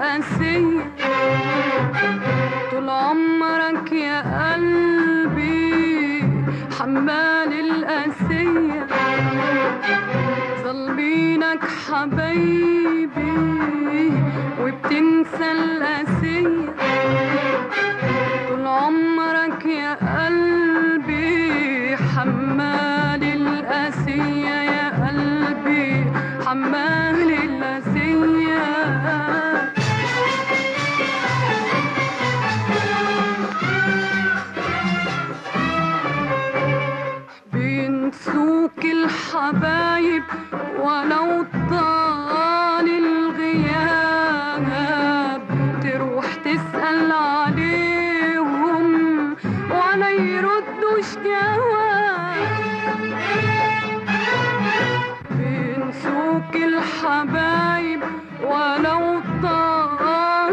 القاسية طول عمرك يا قلبي حمال القاسية ظالمينك حبايبي وبتنسى القاسية طول عمرك يا قلبي حمال القاسية يا قلبي حمال القاسية بينسوك الحبايب ولو طال الغياب تروح تسأل عليهم ولا يردوش جواب بينسوك الحبايب ولو طال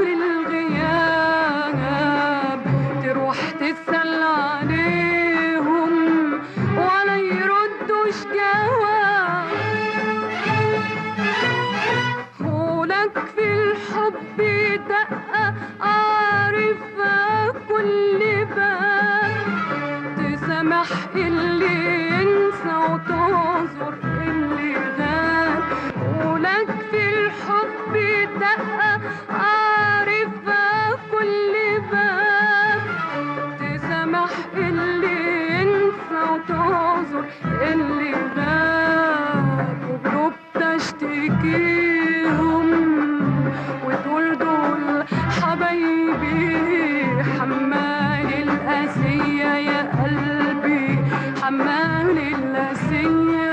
الغياب تروح تسأل عليهم ولا يردوش جواب هولك في الحب دقة عارفة كل باب تسامح اللي ينسى وتعذر اللي غاب ولك في الحب دقة عارفة كل باب تسامح اللي ينسى وتعذر اللي غاب وقلوب تشتكيهم وتقول دول حبايبي حمال القاسية يا قلبي حمال القاسية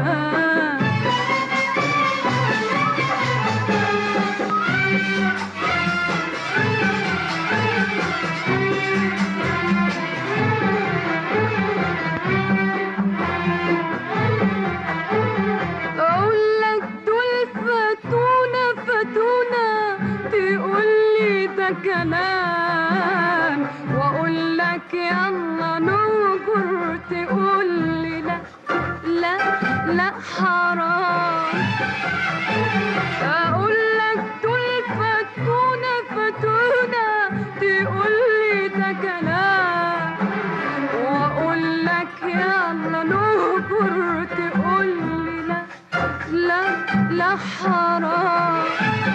اقول لك دول فاتونا فاتونا تقول لي ده كلام واقول لك يلا نجر تقول لي لا لا لا حرام اقول لك دول فاتونا فاتونا تقول لي ده كلام واقول لك يلا نجر تقول لي لا لا لا حرام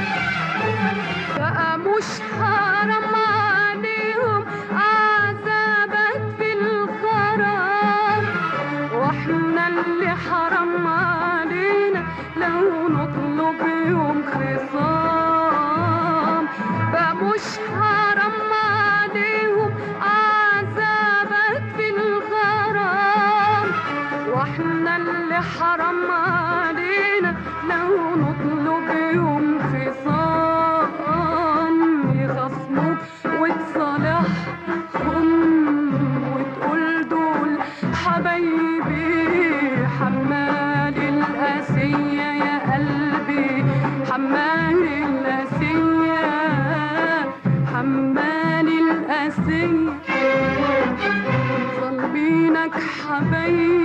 بقى مش حرام عليهم عذابك في الغرام واحنا اللي حرام علينا لو نطلب يوم خصام بقى مش حرام عليهم عذابك في الغرام واحنا اللي حرام علينا لو نطلب يوم خصام يخصموك وتصالحهم وتقول دول حبايبي حمال القاسية يا قلبي حمال القاسية حمال القاسية ظالمينك حبايبي